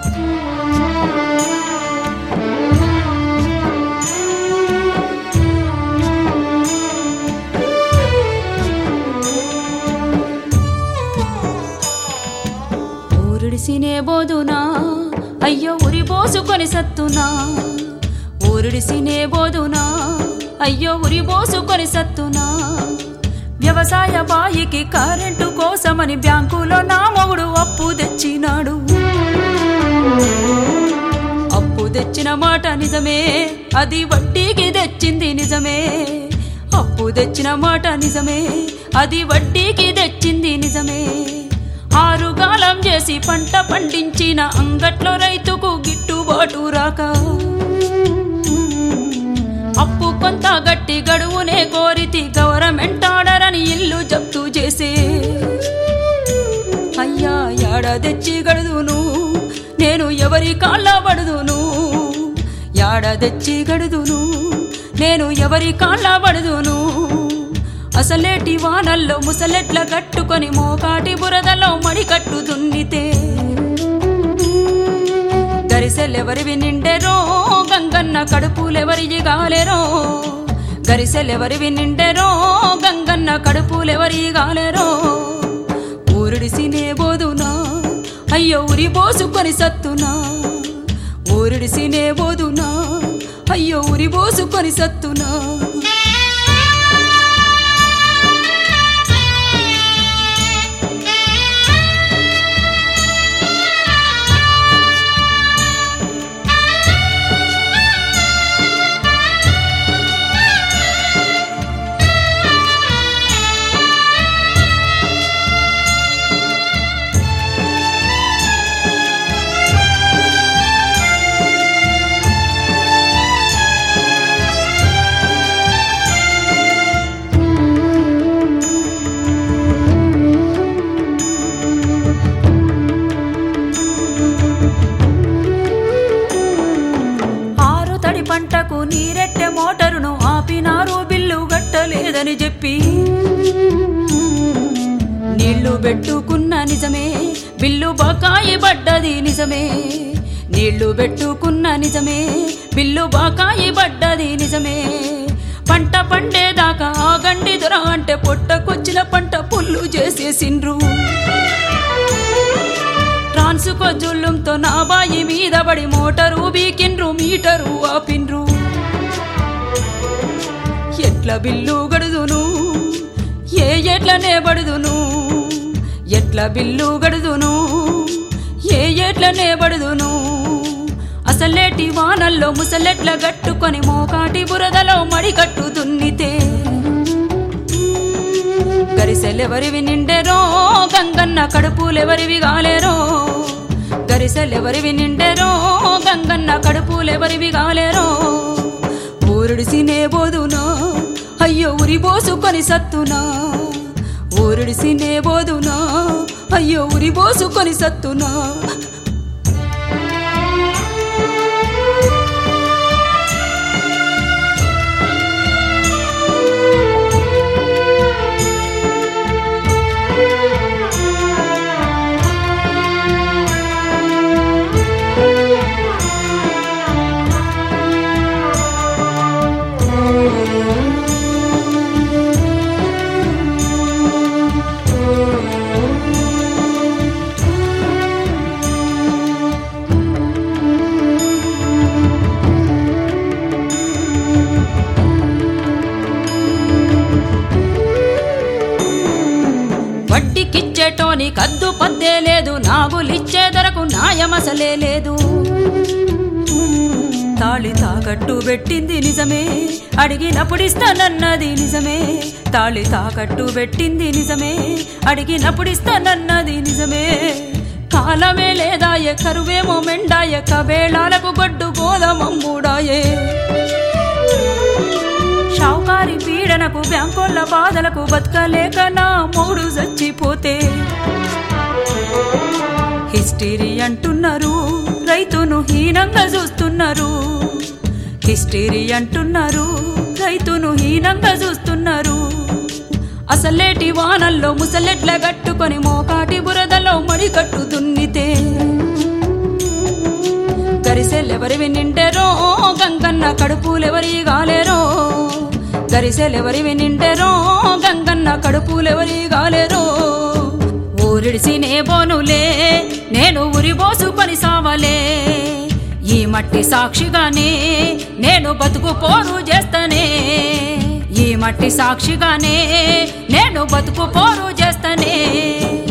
ఊరుడిసినే బోదునా అయ్యో ఉరి పోసుకొని సత్తునా ఊరుడిసినే బోదునా అయ్యో ఉరి పోసుకొని సత్తునా వ్యవసాయ బాయికి కరెంటు కోసమని బ్యాంకులో నా మొగుడు అప్పు తెచ్చినాడు అప్పు తెచ్చిన మాట నిజమే అది వడ్డీకి తెచ్చింది నిజమే అప్పు తెచ్చిన మాట నిజమే అది వడ్డీకి తెచ్చింది నిజమే ఆరుగాలం చేసి పంట పండించిన అంగట్లో రైతుకు గిట్టుబాటు రాక అప్పు కొంత గట్టి గడువునే కోరితి గవర్నమెంట్ ఆర్డర్ అని ఇల్లు జప్తు చేసే అయ్యా యాడ తెచ్చి గడుదును నేను ఎవరి కాళ్ళ పడుదును యాడ తెచ్చి గడుదును నేను ఎవరి కాళ్ళ పడుదును అసలేటి వానల్లో ముసలెట్ల కట్టుకొని మోకాటి బురదలో మడి కట్టు దున్నితే గరిసెలెవరివి నిండెరో గంగన్న కడుపులెవరివి గాలెరో గరిసెలెవరివి నిండెరో గంగన్న కడుపులెవరి గాలెరో ఊరుడిసినే బోదునా అయ్యో ఉరి పోసుకొని సత్తునా ఊరుడిసినే బోదునా అయ్యో ఉరి పోసుకొని సత్తునా ఆరు తడి పంటకు నీరెట్టె మోటరును ఆపినారు బిల్లు గట్టలేదని చెప్పి నీళ్లు పెట్టుకున్న నిజమే బిల్లు బకాయి పడ్డది నిజమే నీళ్లు పెట్టుకున్న నిజమే బిల్లు బకాయి పడ్డది నిజమే పంట పండేదాకా ఆగండి దొర అంటే పొట్టకొచ్చిన పంట పుల్లు చేసేసిండ్రు ట్రాన్సుకో జుల్లంతో నా బాయి మీద పడి మోటరు బీకిండ్రు మీటరు ఆపిండ్రు ఎట్ల బిల్లు గడుదును ఏ ఎట్లనే పడుదును ఎట్ల బిల్లు గడుదును ఏ ఎట్లనే పడుదును అసలేటి వానల్లో ముసలెట్ల గట్టుకొని మోకాటి బురదలో మడికట్టు దున్నితే గరిసెలెవరివి నిండెరో గంగన్న కడుపులెవరివి గాలేరో గరిసెలెవరివి నిండెరో గంగన్న కడుపులెవరివి గాలేరో ఊరుడిసినే బోదునా అయ్యో ఉరి పోసుకొని సత్తునా ఊరుడిసినే బోదునా అయ్యో ఉరి పోసుకొని సత్తునా వడ్డీకిచ్చేటోని కద్దు పద్దే లేదు నాగులిచ్చే ధరకు న్యాయమసలే లేదు తాళి తాకట్టు పెట్టింది నిజమే అడిగినప్పుడు ఇస్తానన్నది నిజమే తాళి తాకట్టు పెట్టింది నిజమే అడిగినప్పుడు ఇస్తానన్నది నిజమే కాలమే లేదాయే కరువేమో మెండాయే కవేళాలకు గొడ్డు గోధమమ్ముడాయే షావుకారి పీడనకు బ్యాంకోళ్ళ బాధలకు బతకలేక నా మూడు చచ్చిపోతే హిస్టరీ అంటున్నారు రైతును హీనంగా చూస్తున్నారు హిస్టరీ అంటున్నారు రైతును హీనంగా చూస్తున్నారు అసలేటి వానల్లో ముసలెట్ల గట్టుకొని మోకాటి బురదలో మడి కట్టు దున్నితే గరిసెలెవరివి నింటెరో గంగన్న కడుపులెవరి గాలేరో గరిసెలెవరివి నింటెరో గంగన్న కడుపులెవరి గాలేరో ఊరిడిసి నే బోనులే నేను ఉరిబోసుకొని సావలే ఈ మట్టి సాక్షిగానే నేను బతుకు పోరు చేస్తానే ఈ మట్టి సాక్షిగానే నేను బతుకు పోరు చేస్తానే